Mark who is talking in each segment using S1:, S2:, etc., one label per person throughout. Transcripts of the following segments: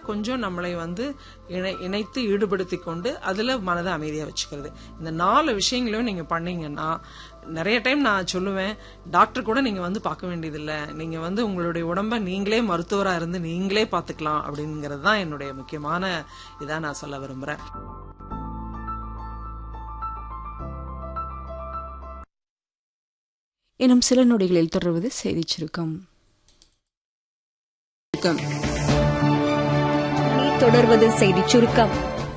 S1: கொஞ்சம் நம்மளை வந்து இணை இணைத்து ஈடுபடுத்தி கொண்டு அதுல மனதை அமைதியா வச்சுக்கிறது இந்த நாலு விஷயங்களையும் நீங்க பண்ணீங்கன்னா நிறைய டைம் நான் சொல்லுவேன் டாக்டர் கூட நீங்க வந்து பார்க்க வேண்டியதில்லை நீங்க வந்து உங்களுடைய உடம்ப நீங்களே மருத்துவரா இருந்து நீங்களே பார்த்துக்கலாம் அப்படிங்கிறது தான் என்னுடைய முக்கியமான இதா நான் சொல்ல விரும்புறேன்
S2: எனும் சில நொடிகளில் தொடர்வது செய்திச் சுருக்கம்
S3: இனி தொடர்வது செய்திச் சுருக்கம்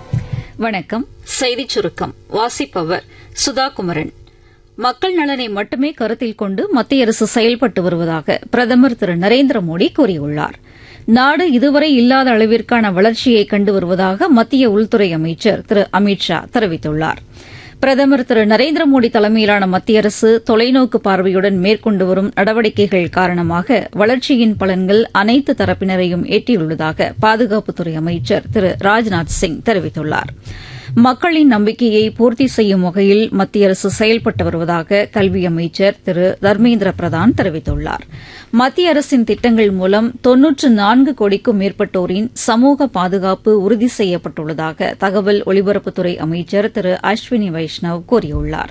S4: வணக்கம் செய்திச் சுருக்கம் வாசிப்பவர் சுதா குமரன் மக்கள் நலனை மட்டுமே கருத்தில் கொண்டு மத்திய அரசு செயல்பட்டு வருவதாக பிரதமர் திரு நரேந்திர மோடி கூறியுள்ளார் நாடு இதுவரை இல்லாத அளவிற்கான வளர்ச்சியை கண்டு வருவதாக மத்திய உள்துறை அமைச்சர் திரு அமித் ஷா தெரிவித்துள்ளார் பிரதமர் திரு நரேந்திர மோடி தலைமையிலான மத்திய அரசு தொலைநோக்கு பார்வையுடன் மேற்கொண்டு வரும் நடவடிக்கைகள் காரணமாக வளர்ச்சியின் பலன்கள் அனைத்து தரப்பினரையும் எட்டியுள்ளதாக பாதுகாப்புத்துறை அமைச்சர் திரு ராஜ்நாத் சிங் தெரிவித்துள்ளார் மக்களின் நம்பிக்கையை பூர்த்தி செய்யும் வகையில் மத்திய அரசு செயல்பட்டு வருவதாக கல்வி அமைச்சர் திரு தர்மேந்திர பிரதான் தெரிவித்துள்ளார் மத்திய அரசின் திட்டங்கள் மூலம் தொன்னூற்று நான்கு கோடிக்கும் மேற்பட்டோரின் சமூக பாதுகாப்பு உறுதி செய்யப்பட்டுள்ளதாக தகவல் ஒலிபரப்புத்துறை அமைச்சர் திரு அஸ்வினி வைஷ்ணவ் கூறியுள்ளாா்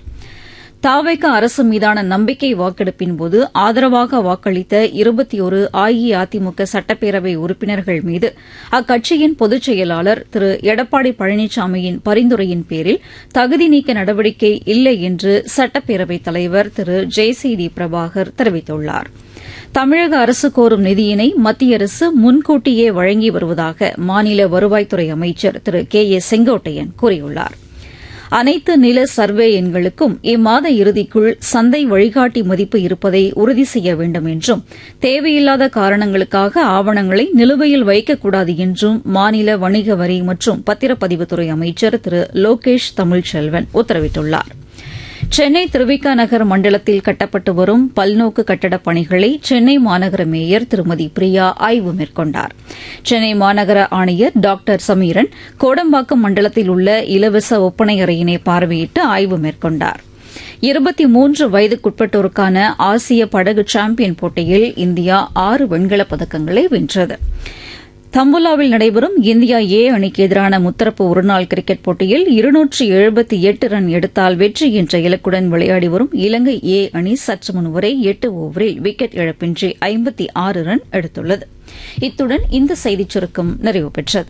S4: தாவேக அரசு மீதான நம்பிக்கை வாக்கெடுப்பின் போது ஆதரவாக வாக்களித்த இருபத்தி ஒரு அஇஅதிமுக சட்டப்பேரவை உறுப்பினர்கள் மீது அக்கட்சியின் பொதுச் செயலாளர் திரு எடப்பாடி பழனிசாமியின் பரிந்துரையின் பேரில் தகுதி நீக்க நடவடிக்கை இல்லை என்று சட்டப்பேரவைத் தலைவர் திரு ஜெயசீதி பிரபாகர் தெரிவித்துள்ளார் தமிழக அரசு கோரும் நிதியினை மத்திய அரசு முன்கூட்டியே வழங்கி வருவதாக மாநில வருவாய்த்துறை அமைச்சர் திரு கே ஏ செங்கோட்டையன் கூறியுள்ளார் அனைத்து நில சர்வே எண்களுக்கும் இம்மாத இறுதிக்குள் சந்தை வழிகாட்டி மதிப்பு இருப்பதை உறுதி செய்ய வேண்டும் என்றும் தேவையில்லாத காரணங்களுக்காக ஆவணங்களை நிலுவையில் வைக்கக்கூடாது என்றும் மாநில வணிக வரி மற்றும் பத்திரப்பதிவுத்துறை அமைச்சர் திரு லோகேஷ் தமிழ்ச்செல்வன் உத்தரவிட்டுள்ளாா் சென்னை திருவிக நகர் மண்டலத்தில் கட்டப்பட்டு வரும் பல்நோக்கு கட்டடப் பணிகளை சென்னை மாநகர மேயர் திருமதி பிரியா ஆய்வு மேற்கொண்டார் சென்னை மாநகர ஆணையர் டாக்டர் சமீரன் கோடம்பாக்கம் மண்டலத்தில் உள்ள இலவச ஒப்பனை அறையினை பார்வையிட்டு ஆய்வு மேற்கொண்டார் இருபத்தி மூன்று வயதுக்குட்பட்டோருக்கான ஆசிய படகு சாம்பியன் போட்டியில் இந்தியா ஆறு வெண்கலப் பதக்கங்களை வென்றது தம்புலாவில் நடைபெறும் இந்தியா ஏ அணிக்கு எதிரான முத்தரப்பு ஒருநாள் கிரிக்கெட் போட்டியில் இருநூற்றி எழுபத்தி எட்டு ரன் எடுத்தால் வெற்றி என்ற இலக்குடன் விளையாடி வரும் இலங்கை ஏ அணி சற்று முன் வரை எட்டு ஓவரில் விக்கெட் இழப்பின்றி ஐம்பத்தி ஆறு ரன் எடுத்துள்ளது இத்துடன் இந்த செய்திச் சுருக்கம் நிறைவு பெற்றது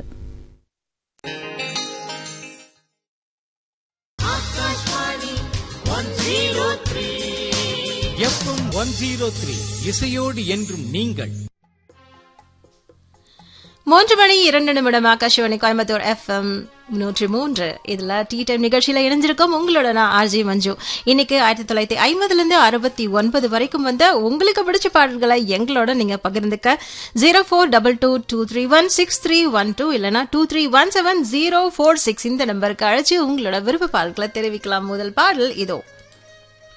S5: எஃப்எம் ஒன் ஜீரோ த்ரீ இசையோடு என்றும் நீங்கள்
S6: மூன்று மணி இரண்டு நிமிடம் ஆகாஷவாணி கோயம்புத்தூர் எஃப்எம் நூற்றி மூன்று இதுல டீ டைம் நிகழ்ச்சியில இணைஞ்சிருக்கோம் உங்களோட நான் ஆர்ஜி மஞ்சு இன்னைக்கு ஆயிரத்தி தொள்ளாயிரத்தி ஐம்பதுல இருந்து அறுபத்தி ஒன்பது வரைக்கும் வந்த உங்களுக்கு பிடிச்ச பாடல்களை எங்களோட நீங்க பகிர்ந்துக்க zero four double two two three one six three one two இல்லனா two three one seven zero four six இந்த நம்பருக்கு அழைச்சி உங்களோட விருப்ப பாடல்களை தெரிவிக்கலாம் முதல் பாடல் இதோ